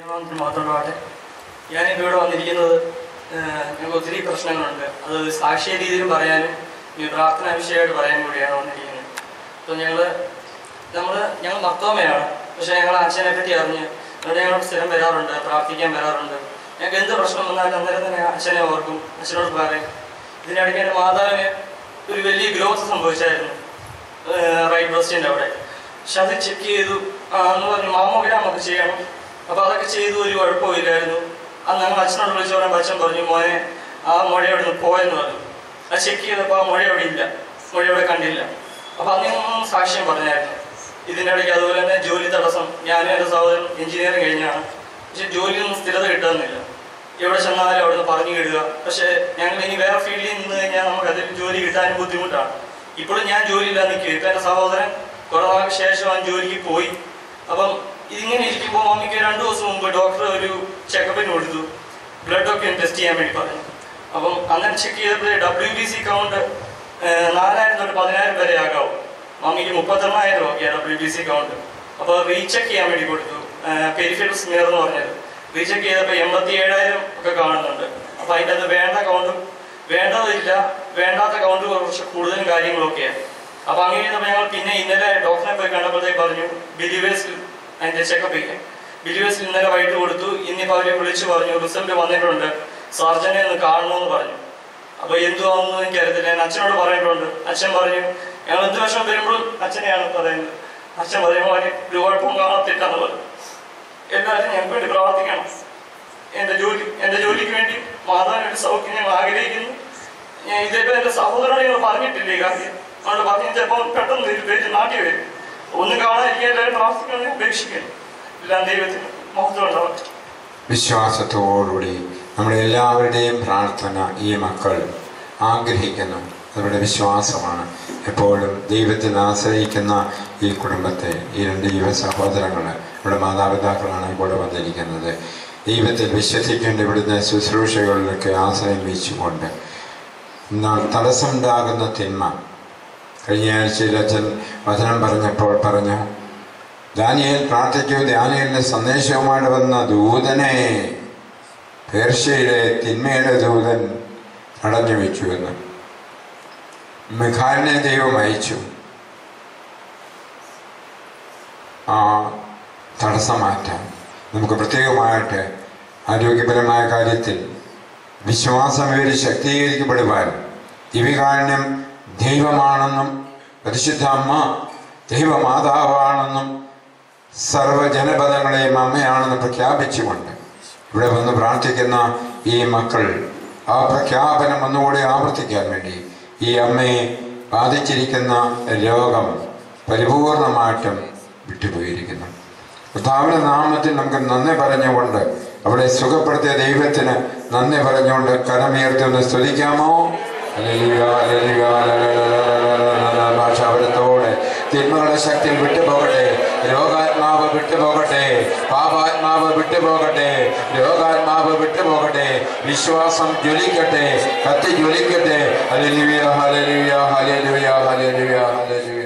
ദൈവനാമത്തിന് മാത്രമാകട്ടെ ഞാനിപ്പോൾ ഇവിടെ വന്നിരിക്കുന്നത് ഏഹ്, ഞങ്ങൾക്ക് ഒത്തിരി പ്രശ്നങ്ങളുണ്ട് അത് സാക്ഷ്യ രീതിയിലും പറയാനും ഈ പ്രാർത്ഥന വിഷയമായിട്ട് പറയാനും കൂടിയാണ് വന്നിരിക്കുന്നത് അപ്പോൾ ഞങ്ങൾ നമ്മൾ ഞങ്ങൾ മർത്തോമയാണ് പക്ഷേ ഞങ്ങൾ അച്ഛനെ പറ്റി അറിഞ്ഞ് അതുകൊണ്ട് ഞങ്ങൾ സ്ഥിരം വരാറുണ്ട് പ്രാർത്ഥിക്കാൻ വരാറുണ്ട് ഞങ്ങൾക്ക് എന്ത് പ്രശ്നം വന്നാലും അന്നേരം തന്നെ അച്ഛനെ ഓർക്കും അച്ഛനോട് പറയും ഇതിനിടയ്ക്ക് എൻ്റെ മാതാവിന് ഒരു വലിയ ഗ്രോത്ത് സംഭവിച്ചായിരുന്നു റൈറ്റ് ബ്രസ്റ്റിൻ്റെ അവിടെ പക്ഷെ അത് ചെക്ക് ചെയ്തു ആ, എന്ന് പറഞ്ഞു മാമോഗ്രാം ഒക്കെ ചെയ്യണം അപ്പോൾ അതൊക്കെ ചെയ്തു ഒരു കുഴപ്പമില്ലായിരുന്നു അന്ന് ഞങ്ങൾ അച്ഛനോട് വിളിച്ചു പറയുമ്പോൾ അച്ഛൻ പറഞ്ഞു മോനെ ആ മുഴ അവിടെ നിന്ന് പോയെന്ന് പറഞ്ഞു അത് ചെക്ക് ചെയ്തപ്പോൾ ആ മുഴ അവിടെ ഇല്ല മുഴ അവിടെ കണ്ടില്ല അപ്പോൾ അന്ന് ഞങ്ങൾ സാക്ഷ്യം പറഞ്ഞായിരുന്നു ഇതിൻ്റെ ഇടയ്ക്ക് അതുപോലെ തന്നെ ജോലി തടസ്സം ഞാനും എൻ്റെ സഹോദരൻ എഞ്ചിനീയറിംഗ് കഴിഞ്ഞാണ് പക്ഷെ ജോലിയൊന്നും സ്ഥിരത കിട്ടുന്നില്ല എവിടെ ചെന്നാലും അവിടെ നിന്ന് പറഞ്ഞു വിടുക പക്ഷേ ഞങ്ങൾ ഇനി വേറെ ഫീൽഡിൽ നിന്ന് കഴിഞ്ഞാൽ നമുക്ക് അതിൽ ജോലി കിട്ടാനും ബുദ്ധിമുട്ടാണ് ഇപ്പോഴും ഞാൻ ജോലിയില്ലാതെ നിൽക്കും ഇപ്പം എൻ്റെ സഹോദരൻ കുറേ നാൾക്ക് ശേഷം അവൻ ജോലിക്ക് പോയി അപ്പം ഇതിങ്ങനെ ഇരിക്കുമ്പോൾ മമ്മിക്ക് രണ്ട് ദിവസം മുമ്പ് ഡോക്ടർ ഒരു ചെക്കപ്പിന് കൊടുത്തു ബ്ലഡ് ഒക്കെ ടെസ്റ്റ് ചെയ്യാൻ വേണ്ടി പറഞ്ഞു അപ്പം അങ്ങനെ ചെക്ക് ചെയ്തപ്പോൾ ഡബ്ല്യു ബി സി കൗണ്ട് നാലായിരം തൊട്ട് പതിനായിരം വരെ ആകാവും മമ്മിക്ക് മുപ്പത്തെണ്ണായിരം ഒക്കെയാണ് ഡബ്ല്യു ബി സി കൗണ്ട് അപ്പോൾ റീചെക്ക് ചെയ്യാൻ വേണ്ടി കൊടുത്തു പെരിഫിറൽ സ്മിയർ എന്ന് പറഞ്ഞത് റീചെക്ക് ചെയ്തപ്പോൾ എൺപത്തി ഏഴായിരം ഒക്കെ കാണുന്നുണ്ട് അപ്പോൾ അതിൻ്റെ അത് വേണ്ട കൗണ്ടും വേണ്ടതില്ല വേണ്ടാത്ത കൗണ്ട് കുറച്ച് കൂടുതലും കാര്യങ്ങളൊക്കെയാണ് അപ്പോൾ അങ്ങനെ ഇരുന്നപ്പോൾ ഞങ്ങൾ പിന്നെ ഇന്നലെ ഡോക്ടറെ പോയി കണ്ടപ്പോഴത്തേക്ക് പറഞ്ഞു ബിലീവേഴ്സിൽ അതിൻ്റെ ചെക്കപ്പ് ചെയ്യാൻ ബിലീവേഴ്സിൽ ഇന്നലെ വൈകിട്ട് കൊടുത്തു ഇന്നിപ്പോൾ അവരെ വിളിച്ചു പറഞ്ഞു റിസൾട്ട് വന്നിട്ടുണ്ട് സർജനെ ഒന്ന് കാണണമെന്ന് പറഞ്ഞു അപ്പോൾ എന്തുവാണെന്ന് എനിക്കറിയത്തില്ല ഞാൻ അച്ഛനോട് പറഞ്ഞിട്ടുണ്ട് അച്ഛൻ പറഞ്ഞു ഞങ്ങൾ എന്ത് വിഷമം വരുമ്പോഴും അച്ഛനെയാണ് പറയുന്നത് അച്ഛൻ പറയുമ്പോൾ അവന് ഒരു കുഴപ്പവും കാണത്തില്ലെന്ന് പറഞ്ഞു എല്ലാവരും ഞങ്ങൾക്ക് വേണ്ടി പ്രാർത്ഥിക്കണം എൻ്റെ ജോലി എൻ്റെ ജോലിക്ക് വേണ്ടി മാതാവിന് ഒരു സൗഖ്യം ഞങ്ങൾ ആഗ്രഹിക്കുന്നു ഞാൻ ഇതിപ്പോൾ എൻ്റെ സഹോദരനോട് ഞങ്ങൾ പറഞ്ഞിട്ടില്ല ഈ കാര്യം അതുകൊണ്ട് പറഞ്ഞു ചിലപ്പോൾ പെട്ടെന്ന് ഒരു പേര് നാട്ടിൽ വരും ഒന്നും കാണാതിരിക്കാൻ എല്ലാവരും പ്രാർത്ഥിക്കണം അപേക്ഷിക്കുന്നു എല്ലാം ദൈവത്തിന് മഹത്വം ഉണ്ടാവട്ടെ വിശ്വാസത്തോടുകൂടി നമ്മുടെ എല്ലാവരുടെയും പ്രാർത്ഥന ഈ മക്കൾ ആഗ്രഹിക്കുന്നു അവരുടെ വിശ്വാസമാണ് എപ്പോഴും ദൈവത്തിൽ ആശ്രയിക്കുന്ന ഈ കുടുംബത്തെ ഈ രണ്ട് യുവ സഹോദരങ്ങൾ നമ്മുടെ മാതാപിതാക്കളാണ് ഇവിടെ വന്നിരിക്കുന്നത് ദൈവത്തിൽ വിശ്വസിക്കേണ്ട ഇവിടുന്ന് ശുശ്രൂഷകളിലൊക്കെ ആശ്രയം വീച്ചുകൊണ്ട് എന്നാൽ തടസ്സമുണ്ടാകുന്ന തിന്മ കഴിഞ്ഞ ആഴ്ചയിൽ അച്ഛൻ വചനം പറഞ്ഞപ്പോൾ പറഞ്ഞു ദാനിയേൽ പ്രാർത്ഥിക്കൂ ദാനിയേലിന് സന്ദേശവുമായിട്ട് വന്ന ദൂതനെ പേർഷ്യയിലെ തിന്മയുടെ ദൂതൻ തടഞ്ഞു വെച്ചു എന്ന് മിഖാലിനെ ദൈവം അയച്ചു ആ തടസ്സം മാറ്റാൻ നമുക്ക് പ്രത്യേകമായിട്ട് ആരോഗ്യപരമായ കാര്യത്തിൽ വിശ്വാസം ഇവർ ശക്തീകരിക്കപ്പെടുവാൻ ദിവികാരുണ്യം ദൈവമാണെന്നും പരിശുദ്ധ അമ്മ ദൈവമാതാവാണെന്നും സർവ്വജനപദങ്ങളെയും അമ്മയാണെന്ന് പ്രഖ്യാപിച്ചുകൊണ്ട് ഇവിടെ വന്ന് പ്രാർത്ഥിക്കുന്ന ഈ മക്കൾ ആ പ്രഖ്യാപനം ഒന്നുകൂടി ആവർത്തിക്കാൻ വേണ്ടി ഈ അമ്മയെ ബാധിച്ചിരിക്കുന്ന രോഗം പരിപൂർണമായിട്ടും വിട്ടുപോയിരിക്കുന്നു കർത്താവിന്റെ നാമത്തിൽ നമുക്ക് നന്ദി പറഞ്ഞുകൊണ്ട് അവിടെ സുഖപ്പെടുത്തിയ ദൈവത്തിന് നന്ദി പറഞ്ഞുകൊണ്ട് കരമുയർത്തി ഒന്ന് സ്തുതിക്കാമോ ഹല്ലേലൂയ, ഹല്ലേലൂയ, ഹല്ലേലൂയ, ഭാഷാപരത്തോടെ തിന്മകളുടെ ശക്തിയിൽ വിട്ടുപോകട്ടെ രോഗാത്മാവ് വിട്ടുപോകട്ടെ പാപാത്മാവ് വിട്ടുപോകട്ടെ രോഗാത്മാവ് വിട്ടുപോകട്ടെ വിശ്വാസം ജ്വലിക്കട്ടെ കത്തി ജ്വലിക്കട്ടെ ഹല്ലേലൂയ ഹല്ലേലൂയ ഹല്ലേലൂയ ഹല്ലേലൂയ ഹല്ലേലൂയ